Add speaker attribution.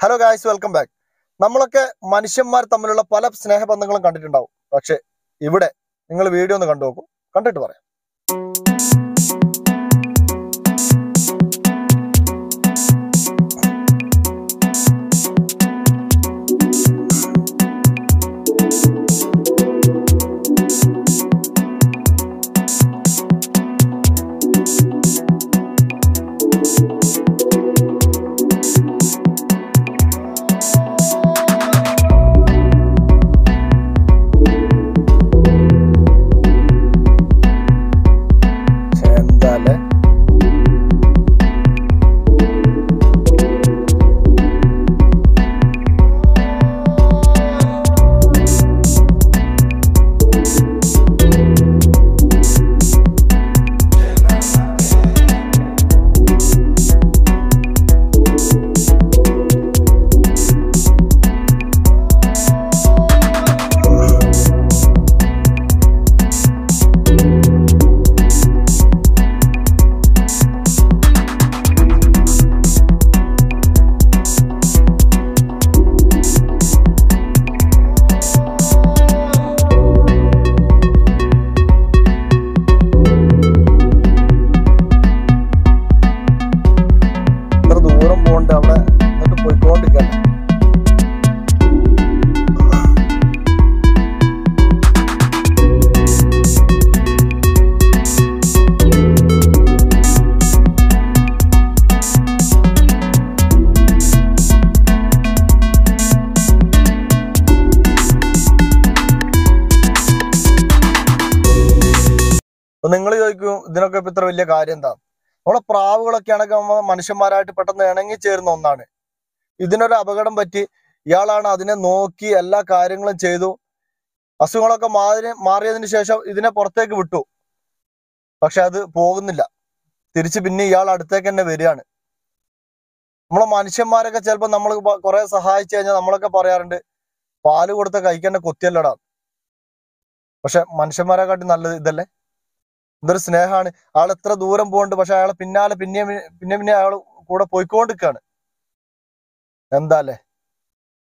Speaker 1: hello guys welcome back നമ്മളൊക്കെ മനുഷ്യന്മാർ തമ്മിലുള്ള പല സ്നേഹബന്ധങ്ങളും കണ്ടിട്ടുണ്ടാവും പക്ഷെ ഇവിടെ നിങ്ങൾ വീഡിയോ ഒന്ന് കണ്ടു നോക്കൂ കണ്ടിട്ട് പറയാം എന്താല്ലേ ഇത്ര ദൂരം പോകണ്ട അവിടെ എന്നിട്ട് പോയിക്കൊണ്ടിരിക്കല്ലേ അപ്പൊ നിങ്ങൾ ചോദിക്കും ഇതിനൊക്കെ ഇപ്പൊ ഇത്ര വലിയ കാര്യം എന്താ നമ്മളെ പ്രാവുകളൊക്കെ ആണെങ്കിൽ നമ്മ മനുഷ്യന്മാരായിട്ട് പെട്ടെന്ന് ഇണങ്ങി ചേരുന്ന ഒന്നാണ് ഇതിനൊരു അപകടം പറ്റി ഇയാളാണ് അതിനെ നോക്കി എല്ലാ കാര്യങ്ങളും ചെയ്തു അസുഖങ്ങളൊക്കെ മാറി മാറിയതിന് ശേഷം ഇതിനെ പുറത്തേക്ക് വിട്ടു പക്ഷെ അത് പോകുന്നില്ല തിരിച്ച് പിന്നെ ഇയാൾ അടുത്തേക്ക് തന്നെ വരികയാണ് നമ്മളെ മനുഷ്യന്മാരൊക്കെ ചിലപ്പോൾ നമ്മൾ കുറെ സഹായിച്ചു കഴിഞ്ഞാൽ നമ്മളൊക്കെ പറയാറുണ്ട് പാല് കൊടുത്ത കഴിക്കേണ്ട കൊത്തിയല്ലടാ പക്ഷെ മനുഷ്യന്മാരെക്കാട്ടി നല്ലത് ഇതല്ലേ ഇതൊരു സ്നേഹമാണ് ആൾ എത്ര ദൂരം പോകുന്നുണ്ട് പക്ഷെ അയാളെ പിന്നാലെ പിന്നെ പിന്നെ പിന്നെ അയാൾ കൂടെ പോയിക്കൊണ്ടിരിക്കുകയാണ് എന്താ അല്ലേ